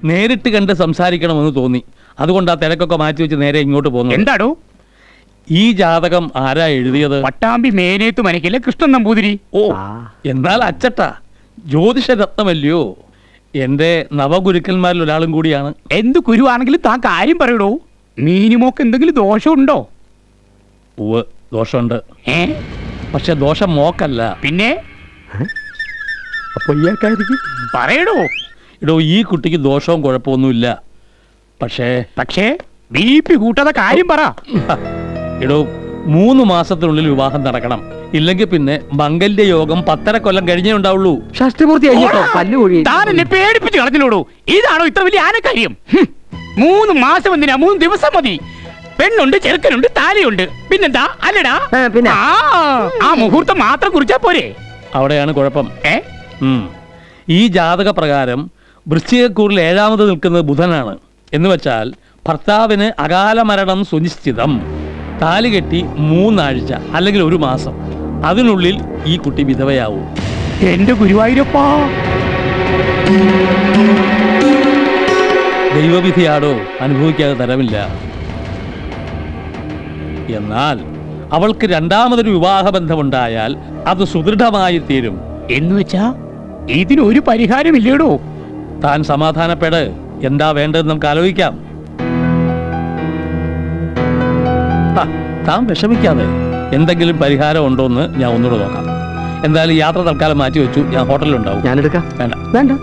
നേരിട്ട് കണ്ട് സംസാരിക്കണമെന്ന് തോന്നി അതുകൊണ്ട് ആ തിരക്കൊക്കെ മാറ്റി വെച്ച് നേരെ ഇങ്ങോട്ട് പോന്നു എന്താടോ ഈ ജാതകം ആരാ എഴുതിയത് പട്ടാമ്പി മേനേത്ത് മനക്കിലെ കൃഷ്ണൻ നമ്പൂതിരി ഓ എന്നാൽ അച്ചട്ട ജ്യോതിഷ രത്നമല്ലയോ എന്റെ നവഗുരുക്കന്മാരിൽ ഒരാളും കൂടിയാണ് എന്ത് കുരുവാണെങ്കിലും താൻ കാര്യം പറയടോ മീനിമോക്ക് എന്തെങ്കിലും ദോഷമുണ്ടോ ഉവ് ദോഷമുണ്ട് ഏ പക്ഷെ ദോഷം മോക്കല്ല പിന്നെ അപ്പൊ ഇയാൾക്കായിരിക്കും പറയടോ ഇടോ ഈ കുട്ടിക്ക് ദോഷവും കുഴപ്പമൊന്നുമില്ല പക്ഷേ പക്ഷേ ബി പി കൂട്ടാതെ കാര്യം പറ ഹ, എടോ മൂന്ന് മാസത്തിനുള്ളിൽ വിവാഹം നടക്കണം ഇല്ലെങ്കിൽ പിന്നെ മംഗല്യ യോഗം പത്തര കൊല്ലം കഴിഞ്ഞേ ഉണ്ടാവുള്ളൂ ഷഷ്ടിപൂർത്തി കഴിഞ്ഞിട്ടോ പല്ല് ഒഴി താൻ എന്നെ പേടിപ്പിച്ച് കളഞ്ഞിലോടൂ ഇതാണോ ഇത്ര വലിയ ആനക്കാര്യം ഹും. മൂന്ന് മാസം എന്തിനാ മൂന്ന് ദിവസം മതി പെണ്ണുണ്ട് ചെറുക്കനുണ്ട് താലിയുണ്ട് പിന്നെന്താ അല്ലടാ ആ, പിന്നെ? ആ ആ മുഹൂർത്തം മാത്രം കുറിച്ചാ പോരെ അവിടെയാണ് കുഴപ്പം ഏ ഉം. ഈ ജാതക പ്രകാരം വൃശ്ചികക്കൂറിൽ ഏഴാമത് നിൽക്കുന്നത് ബുധനാണ് എന്ന് വെച്ചാൽ ഭർത്താവിന് അകാല മരണം സുനിശ്ചിതം താലി കെട്ടി മൂന്നാഴ്ച അല്ലെങ്കിൽ ഒരു മാസം അതിനുള്ളിൽ ഈ കുട്ടി വിധവയാവും എന്റെ ഗുരുവായൂരപ്പാ ദൈവവിധിയാടോ അനുഭവിക്കാതെ തരമില്ല എന്നാൽ അവൾക്ക് രണ്ടാമതൊരു വിവാഹബന്ധമുണ്ടായാൽ അത് സുദൃഢമായി തീരും എന്ന് വെച്ചാ ഇതിനൊരു പരിഹാരമില്ലേടോ താൻ സമാധാനപ്പെട് എന്താ വേണ്ടതെന്ന് നമുക്ക് ആലോചിക്കാം ഹ, താൻ വിഷമിക്കാതെ എന്തെങ്കിലും പരിഹാരം ഉണ്ടോ എന്ന് ഞാൻ ഒന്നുകൂടെ നോക്കാം എന്തായാലും യാത്ര തൽക്കാലം മാറ്റി വെച്ചു ഞാൻ ഹോട്ടലിലുണ്ടാവും ഞാനെടുക്കാം വേണ്ട വേണ്ട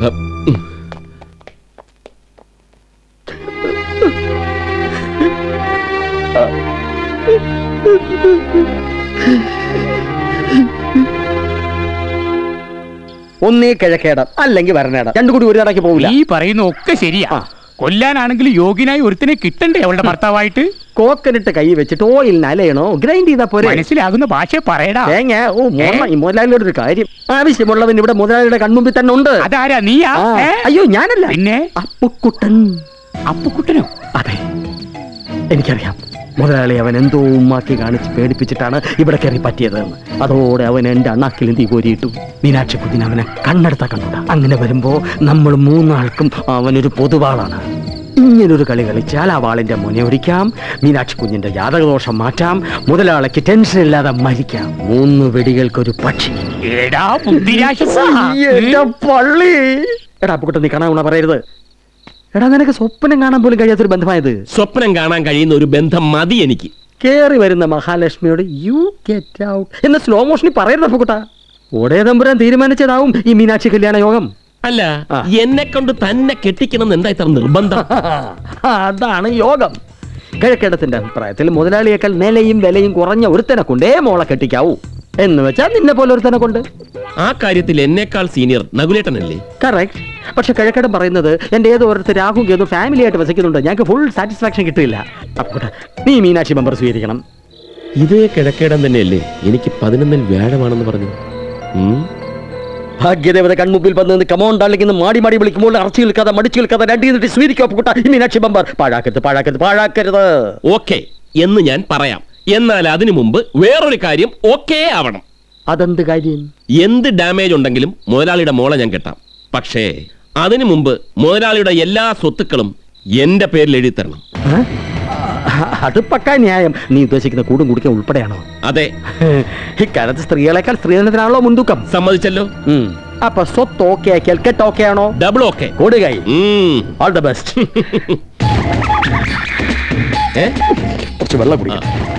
ഒന്നേ കിഴക്കേടം അല്ലെങ്കിൽ വരണേടം രണ്ടു കൂടി ഒരു നടക്കി പോകില്ല ഈ പറയുന്ന ഒക്കെ ശരിയാ ആ. കൊല്ലാനാണെങ്കിൽ യോഗ്യനായി ഒരുത്തിനെ കിട്ടണ്ടേ അവളുടെ ഭർത്താവായിട്ട് കോക്കനിട്ട് കൈ വെച്ചിട്ട് ഓയിൽ നലയണോ ഗ്രൈൻഡ് ചെയ്താ പോരെ മനസ്സിലാകുന്ന ഭാഷ പറയടാ തേങ്ങ ഓ മോള ഈ മുതലാളിയുടെ ഒരു കാര്യം ആവശ്യമുള്ളവൻ ഇവിടെ മുതലാളിയുടെ കൺമുമ്പിൽ തന്നെ ഉണ്ട് അതാരാ നീയാ ആ, ഏ? അയ്യോ ഞാനല്ല പിന്നെ അപ്പുക്കുട്ടൻ അപ്പുക്കുട്ടനോ അതെ എനിക്കറിയാം മുതലാളി അവൻ എന്തോ ഉമ്മാക്കി കാണിച്ച് പേടിപ്പിച്ചിട്ടാണ് ഇവിടെ കയറി പറ്റിയതെന്ന് അതോടെ അവൻ എന്റെ അണ്ണാക്കിലും തീ കോരിയിട്ടു മീനാക്ഷി കുഞ്ഞിന് അവനെ കണ്ണെടുത്ത കണ്ടൂടാ അങ്ങനെ വരുമ്പോ നമ്മൾ മൂന്നാൾക്കും അവനൊരു പൊതുവാളാണ് ഇങ്ങനൊരു കളി കളിച്ചാൽ ആ വാളിന്റെ മുനെ ഒടിക്കാം മീനാക്ഷി കുഞ്ഞിന്റെ ജാതകദോഷം മാറ്റാം മുതലാളിക്ക് ടെൻഷൻ ഇല്ലാതെ മരിക്കാം മൂന്ന് വെടികൾക്കൊരു പക്ഷി എടാ ബുദ്ധിരാക്ഷസ എന്റെ പള്ളി എടാ അപ്പുക്കുട്ടൻ നീ കാണാൻ പറയരുത് എടാ നിനക്ക് സ്വപ്നം കാണാൻ പോലും കഴിയാത്തൊരു ബന്ധമായത് സ്വപ്നം കാണാൻ കഴിയുന്ന ഒരു ബന്ധം മതി എനിക്ക് കേറി വരുന്ന മഹാലക്ഷ്മിയോട് യു ഗെറ്റ് ഔട്ട് എന്ന സ്ലോ മോഷനിൽ പറയരുത് അപ്പുക്കുട്ട ഓടേ തമ്പുരാൻ തീരുമാനിച്ചതാവും ഈ മീനാക്ഷി കല്യാണ യോഗം അല്ല ആ. എന്നെ കൊണ്ട് തന്നെ കെട്ടിക്കണം എന്ന് എന്താ ഇത്ര നിർബന്ധം അതാണ് യോഗം കിഴക്കിടത്തിന്റെ അഭിപ്രായത്തിൽ മുതലാളിയേക്കാൾ നിലയും വിലയും കുറഞ്ഞ ഒരുത്തനെ കൊണ്ടേ മോളെ കെട്ടിക്കാവൂ എന്ന് വെച്ചാൽ നിന്നെ പോലെ ഒരുത്തനെ കൊണ്ട് ആ കാര്യത്തിൽ എന്നേക്കാൾ സീനിയർ നകുലേട്ടനല്ലേ കറക്റ്റ് പക്ഷെ കിഴക്കടം പറയുന്നത് എന്റെ ഏതോ ഓരോരുത്തർ രാഹുൽ കേതു ഫാമിലി ആയിട്ട് വസിക്കുന്നുണ്ട് ഞങ്ങൾക്ക് ഫുൾ സാറ്റിസ്ഫാക്ഷൻ കിട്ടില്ല അപ്പോൾ നീ മീനാക്ഷി മെമ്പർ സ്വീകരിക്കണം ഇതേ കിഴക്കേടം തന്നെയല്ലേ എനിക്ക് പതിനൊന്നിൽ വ്യാഴമാണെന്ന് പറഞ്ഞു ഉം? ഭാഗ്യദേവത കൺമുമ്പിൽ വന്ന് നിന്ന് കമോൺ ഡാളിക്കുന്ന മാടി മാടി വിളിക്കുമ്പോൾ അറച്ചു നിൽക്കാതെ മടിച്ചു നിൽക്കാതെ രണ്ടു നിന്നിട്ട് സ്വീകരിക്കും അപ്പുകുട്ട ഈ മീനാക്ഷി മെമ്പർ പാഴാക്കരുത് പാഴാക്കരുത് പാഴാക്കരുത് ഓക്കെ എന്ന് ഞാൻ പറയാം എന്നാൽ അതിനു മുമ്പ് വേറൊരു കാര്യം ഓക്കേ ആവണം അതെന്ത് കാര്യം എന്ത് ഡാമേജ് ഉണ്ടെങ്കിലും മുതലാളിയുടെ മോളെ ഞാൻ കെട്ടാം പക്ഷേ അതിനു മുമ്പ് മുതലാളിയുടെ എല്ലാ സ്വത്തുക്കളും എന്റെ പേരിൽ എഴുതി തരണം ഏ? അത് പക്കാ ന്യായം നീ ഉദ്ദേശിക്കുന്ന കൂടും കുടിക്കാൻ ഉൾപ്പെടെയാണോ അതെ ഇക്കാലത്ത് സ്ത്രീകളെക്കാൾ സ്ത്രീധനത്തിനാണല്ലോ മുൻതൂക്കം സമ്മതിച്ചല്ലോ ഉം. അപ്പൊ സ്വത്ത് ഓക്കെ ആക്കിയാൽ കെട്ട് ഓക്കെ ആണോ ഡബിൾ ഓക്കെ കൊടുകൈ ഉം. ഓൾ ദ ബെസ്റ്റ് ഏ? കുറച്ച് വെള്ളം കുടിക്കാം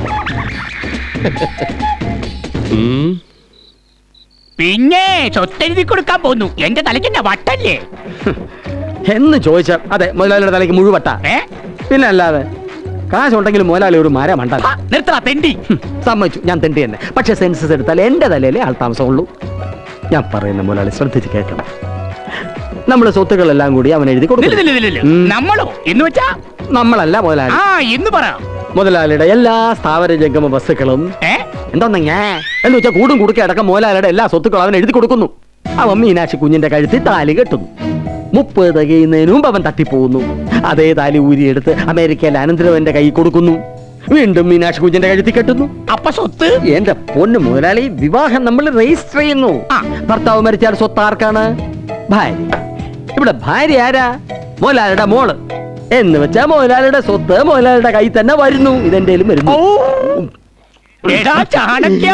ഉം. പിന്നെ സ്വത്തെഴുതി കൊടുക്കാൻ പോന്നു എന്റെ തലയ്ക്ക് എന്നാ വട്ടല്ലേ എന്ന് ചോദിച്ചാൽ അതെ മുതലാളിയുടെ തലയ്ക്ക് മുഴുവട്ട ഏ പിന്നെ അല്ലാതെ കാശുണ്ടെങ്കിൽ മുതലാളി ഒരു മര മണ്ട ഹ, നിർത്തടാ തെണ്ടി സമ്മതിച്ചു ഞാൻ തെണ്ടി തന്നെ പക്ഷെ സെൻസസ് എടുത്താൽ എന്റെ തലയിലെ ആൾ താമസമുള്ളൂ ഞാൻ പറയുന്ന മുതലാളി ശ്രദ്ധിച്ച് കേൾക്കണം നമ്മൾ സ്വത്തുക്കളെല്ലാം കൂടി അവൻ എഴുതി നില്ല്, കൊടുക്കും നില്ല്, നില്ല്, നില്ല്. ഉം. നമ്മളോ എന്ന് വെച്ചാ നമ്മളല്ല മുതലാളി ആ എന്ന് പറ മുതലാളിയുടെ എല്ലാ സ്ഥാവര ജംഗമ വസ്തുക്കളും ഏ എന്തോന്നെങ്ങ എന്ന് വെച്ചാൽ കൂടും കുടുക്കി അടക്കം മുതലാളിയുടെ എല്ലാ സ്വത്തുക്കളും അവൻ എഴുതി കൊടുക്കുന്നു അവൻ മീനാക്ഷി കുഞ്ഞിന്റെ കഴുത്തിൽ താലി കെട്ടുന്നു മുപ്പത് തികയുന്നതിന് മുമ്പ് അവൻ തട്ടിപ്പോകുന്നു അതേ താലി ഊരിയെടുത്ത് അമേരിക്കയിലെ അനന്തരവന്റെ കൈ കൊടുക്കുന്നു വീണ്ടും മീനാക്ഷി കുഞ്ഞിന്റെ കഴുത്തിൽ കെട്ടുന്നു അപ്പൊ സ്വത്ത് എന്റെ പൊന്നു മുതലാളി വിവാഹം നമ്മൾ രജിസ്റ്റർ ചെയ്യുന്നു ആ. ഭർത്താവ് മരിച്ചാൽ സ്വത്ത് ആർക്കാണ് ഭാര്യ ഇവിടെ ഭാര്യ ആരാ മോലാലിയുടെ മോള് എന്ന് വെച്ചാ മോലാലിയുടെ സ്വത്ത് മോലാലിയുടെ കൈ തന്നെ വരുന്നു ഇതെന്തേലും വരുന്നു എടാ ചാണക്യ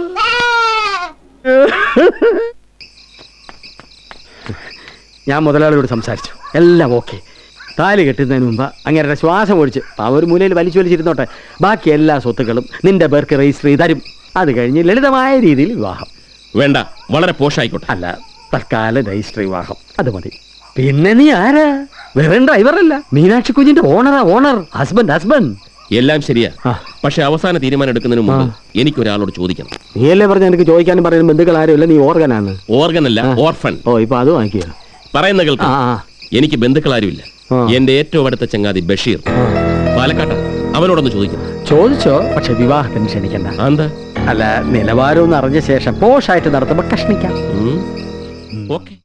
ഞാൻ മുതലാളിയോട് സംസാരിച്ചു എല്ലാം ഓക്കെ താലി കെട്ടുന്നതിന് മുമ്പ് അങ്ങനെ ശ്വാസം ഒഴിച്ച് ആ ഒരു മൂലയിൽ വലിച്ചു വലിച്ചിരുന്നോട്ടെ ബാക്കി എല്ലാ സ്വത്തുക്കളും നിന്റെ പേർക്ക് രജിസ്റ്റർ ചെയ്ത് തരും അത് കഴിഞ്ഞ് ലളിതമായ രീതിയിൽ വിവാഹം വേണ്ട വളരെ പോഷായിക്കോട്ടെ അല്ല തൽക്കാലം രജിസ്റ്റർ വിവാഹം അത് മതി പിന്നെ നീ ആരാ വെറും ഡ്രൈവറല്ല മീനാക്ഷി കുഞ്ഞിന്റെ ഓണറാ ഓണർ ഹസ്ബൻഡ് ഹസ്ബൻഡ് എല്ലാം ശരിയാ ആ. പക്ഷെ അവസാന തീരുമാനം എടുക്കുന്നതിന് മുമ്പ് എനിക്ക് ഒരാളോട് ചോദിക്കണം നീയല്ലേ പറഞ്ഞ എനിക്ക് ചോദിക്കാനും പറയുന്ന ബന്ധുക്കൾ ആരുമില്ല നീ ഓർഗനാണ് ഓർഗൻ അല്ല ആ. ഓർഫൺ ഓ ഇപ്പൊ അത് വാങ്ങിക്കുക പറയുന്ന കേൾക്ക് ആ ആ എനിക്ക് ബന്ധുക്കളാരുമില്ല ആ. എന്റെ ഏറ്റവും അടുത്ത ചങ്ങാതി ബഷീർ പാലക്കാട്ട അവനോടൊന്ന് ചോദിക്കണം ചോദിച്ചോ പക്ഷെ വിവാഹത്തിന് ക്ഷണിക്കണ്ട എന്താ അല്ല നിലവാരം ഒന്ന് അറിഞ്ഞ ശേഷം പോഷായിട്ട് നടത്തുമ്പോ കഷ്ണിക്കാം ഓക്കെ